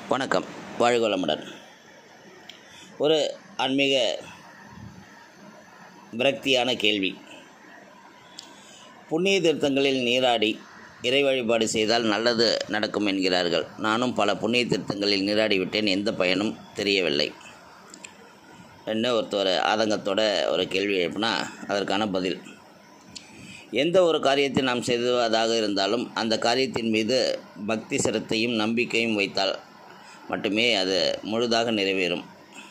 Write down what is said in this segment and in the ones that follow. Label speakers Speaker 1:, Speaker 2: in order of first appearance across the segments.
Speaker 1: வணக்கம் வாழ்க வளமுடன் ஒரு ஆன்மீக விரக்தியான கேள்வி புண்ணிய தீர்த்தங்களில் நீராடி இறை வழிபாடு செய்தால் நல்லது நடக்கும் என்கிறார்கள் நானும் பல புண்ணிய தீர்த்தங்களில் நீராடி விட்டேன் எந்த பயனும் தெரியவில்லை என்ன ஒருத்தர் ஆதங்கத்தோட ஒரு கேள்வி எழுப்பினா அதற்கான பதில் எந்த ஒரு காரியத்தை நாம் செய்வதாக இருந்தாலும் அந்த காரியத்தின் மீது பக்தி சிரத்தையும் நம்பிக்கையும் வைத்தால் மட்டுமே அது முழுதாக நிறைவேறும்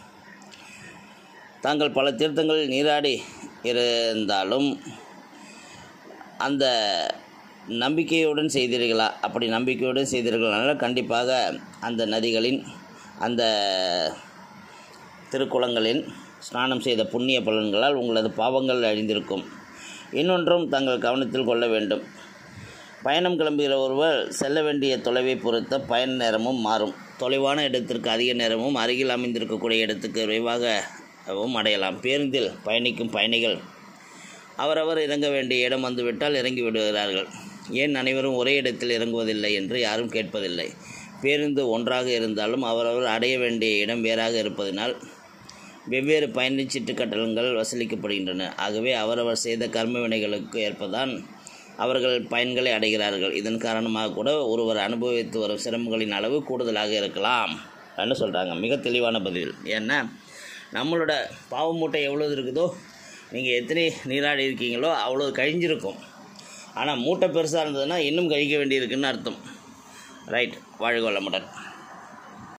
Speaker 1: தாங்கள் பல தீர்த்தங்களில் நீராடி இருந்தாலும் அந்த நம்பிக்கையுடன் செய்தீர்களா அப்படி நம்பிக்கையுடன் செய்தீர்களானால் கண்டிப்பாக அந்த நதிகளின் அந்த திருக்குளங்களின் ஸ்நானம் செய்த புண்ணிய பலன்களால் உங்களது பாவங்கள் அழிந்திருக்கும் இன்னொன்றும் தங்கள் கவனத்தில் கொள்ள வேண்டும் பயணம் கிளம்புகிற ஒருவர் செல்ல வேண்டிய தொலைவை பொறுத்த பயண நேரமும் மாறும் தொலைவான இடத்திற்கு அதிக நேரமும் அருகில் அமைந்திருக்கக்கூடிய இடத்துக்கு விரைவாகவும் அடையலாம் பேருந்தில் பயணிக்கும் பயணிகள் அவரவர் இறங்க வேண்டிய இடம் வந்துவிட்டால் இறங்கி விடுகிறார்கள் ஏன் அனைவரும் ஒரே இடத்தில் இறங்குவதில்லை என்று யாரும் கேட்பதில்லை பேருந்து ஒன்றாக இருந்தாலும் அவரவர் அடைய வேண்டிய இடம் வேறாக இருப்பதனால் வெவ்வேறு பயணச்சீட்டு கட்டணங்கள் வசூலிக்கப்படுகின்றன ஆகவே அவரவர் செய்த கர்ம வினைகளுக்கு ஏற்பதான் அவர்கள் பயன்களை அடைகிறார்கள் இதன் காரணமாக கூட ஒருவர் அனுபவித்து வரும் சிரமங்களின் அளவு கூடுதலாக இருக்கலாம் அப்படின்னு சொல்கிறாங்க மிக தெளிவான பதில் ஏன்னா நம்மளோட பாவ மூட்டை எவ்வளோ இருக்குதோ நீங்கள் எத்தனை நீராடி இருக்கீங்களோ அவ்வளோ கழிஞ்சிருக்கும் ஆனால் மூட்டை பெருசாக இருந்ததுன்னா இன்னும் கழிக்க வேண்டியிருக்குன்னு அர்த்தம் ரைட் வாழ்க வளமுடன்